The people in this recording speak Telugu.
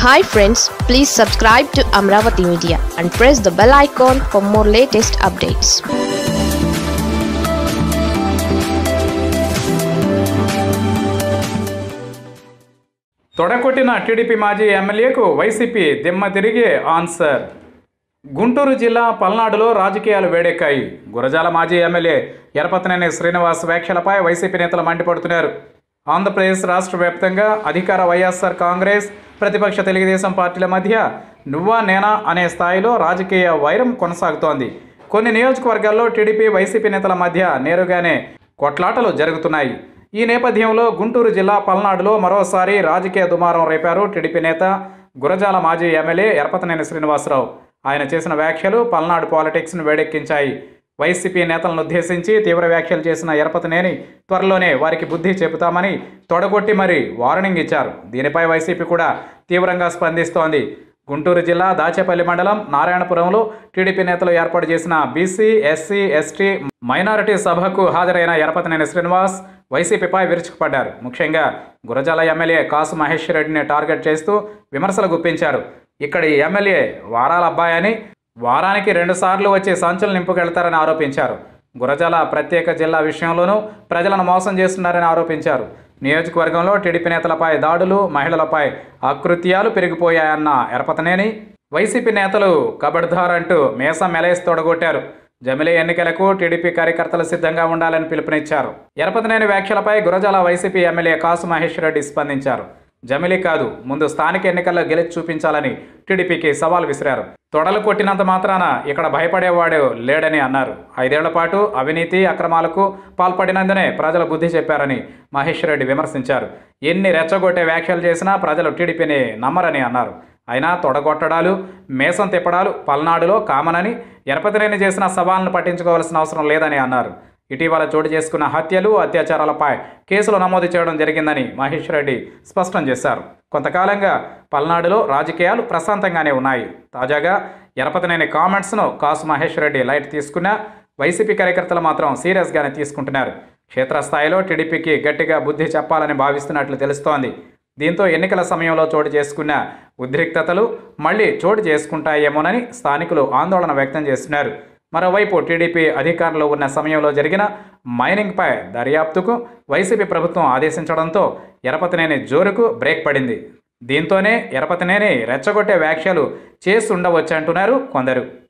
hi friends please subscribe to Amaravati media and press the bell icon for more latest updates తొడకొట్టిన టీడీపీ మాజీ ఎమ్మెల్యేకు వైసీపీ దిమ్మ తిరిగి ఆన్సర్ గుంటూరు జిల్లా పల్నాడులో రాజకీయాలు వేడెక్కాయి గురజాల మాజీ ఎమ్మెల్యే ఎరపతనేని శ్రీనివాస్ వ్యాఖ్యలపై వైసీపీ నేతలు మండిపడుతున్నారు ఆంధ్రప్రదేశ్ రాష్ట్ర వ్యాప్తంగా అధికార వైఎస్ఆర్ కాంగ్రెస్ ప్రతిపక్ష తెలుగుదేశం పార్టీల మధ్య నువ్వా నేనా అనే స్థాయిలో రాజకీయ వైరం కొనసాగుతోంది కొన్ని నియోజకవర్గాల్లో టీడీపీ వైసీపీ నేతల మధ్య నేరుగానే కొట్లాటలు జరుగుతున్నాయి ఈ నేపథ్యంలో గుంటూరు జిల్లా పల్నాడులో మరోసారి రాజకీయ దుమారం రేపారు టీడీపీ నేత గురజాల మాజీ ఎమ్మెల్యే ఎరపతనేని శ్రీనివాసరావు ఆయన చేసిన వ్యాఖ్యలు పల్నాడు పాలిటిక్స్ను వేడెక్కించాయి వైసీపీ నేతలను ఉద్దేశించి తీవ్ర వ్యాఖ్యలు చేసిన ఎరపతనేని త్వరలోనే వారికి బుద్ధి చెబుతామని తొడగొట్టి మరీ వార్నింగ్ ఇచ్చారు దీనిపై వైసీపీ కూడా తీవ్రంగా స్పందిస్తోంది గుంటూరు జిల్లా దాచేపల్లి మండలం నారాయణపురంలో టీడీపీ నేతలు ఏర్పాటు చేసిన బీసీ ఎస్సీ ఎస్టీ మైనారిటీ సభకు హాజరైన ఎరపతనేని శ్రీనివాస్ వైసీపీపై విరుచుకుపడ్డారు ముఖ్యంగా గురజాల ఎమ్మెల్యే కాసు మహేష్ రెడ్డిని టార్గెట్ చేస్తూ విమర్శలు గుప్పించారు ఇక్కడి ఎమ్మెల్యే వారాల అబ్బాయి అని వారానికి రెండుసార్లు వచ్చి సంచులు నింపుకెళ్తారని ఆరోపించారు గురజాల ప్రత్యేక జిల్లా విషయంలోనూ ప్రజలను మోసం చేస్తున్నారని ఆరోపించారు నియోజకవర్గంలో టీడీపీ నేతలపై దాడులు మహిళలపై అకృత్యాలు పెరిగిపోయాయన్న ఎరపతనేని వైసీపీ నేతలు కబడ్దార్ అంటూ మేసం మెలేసి తొడగొట్టారు జమిలీ ఎన్నికలకు టీడీపీ కార్యకర్తలు సిద్ధంగా ఉండాలని పిలుపునిచ్చారు ఎరపతనేని వ్యాఖ్యలపై గురజాల వైసీపీ ఎమ్మెల్యే కాసు మహేష్ రెడ్డి స్పందించారు జమిలీ కాదు ముందు స్థానిక ఎన్నికల్లో గెలిచి చూపించాలని టీడీపీకి సవాల్ విసిరారు తొడలు కొట్టినంత మాత్రాన ఇక్కడ భయపడేవాడు లేడని అన్నారు ఐదేళ్ల పాటు అవినీతి అక్రమాలకు పాల్పడినందునే ప్రజలు బుద్ధి చెప్పారని మహేష్ రెడ్డి విమర్శించారు ఎన్ని రెచ్చగొట్టే వ్యాఖ్యలు చేసినా ప్రజలు టీడీపీని నమ్మరని అన్నారు అయినా తొడగొట్టడాలు మేసం తిప్పడాలు పల్నాడులో కామనని ఎరపతినేని చేసిన సవాల్ను పట్టించుకోవాల్సిన అవసరం లేదని అన్నారు ఇటీవల చోటు చేసుకున్న హత్యలు అత్యాచారాలపై కేసులు నమోదు చేయడం జరిగిందని మహేష్ రెడ్డి స్పష్టం చేశారు కొంతకాలంగా పల్నాడులో రాజకీయాలు ప్రశాంతంగానే ఉన్నాయి తాజాగా ఎరపతినేని కామెంట్స్ను కాసు మహేష్ రెడ్డి లైట్ తీసుకున్నా వైసీపీ కార్యకర్తలు మాత్రం సీరియస్గానే తీసుకుంటున్నారు క్షేత్రస్థాయిలో టీడీపీకి గట్టిగా బుద్ధి చెప్పాలని భావిస్తున్నట్లు తెలుస్తోంది దీంతో ఎన్నికల సమయంలో చోటు చేసుకున్న ఉద్రిక్తతలు మళ్లీ చోటు చేసుకుంటాయేమోనని స్థానికులు ఆందోళన వ్యక్తం చేస్తున్నారు మరోవైపు టీడీపీ అధికారంలో ఉన్న సమయంలో జరిగిన మైనింగ్పై దర్యాప్తుకు వైసీపీ ప్రభుత్వం ఆదేశించడంతో ఎరపతినేని జోరుకు బ్రేక్ పడింది దీంతోనే ఎరపతినేని రెచ్చగొట్టే వ్యాఖ్యలు చేస్తుండవచ్చంటున్నారు కొందరు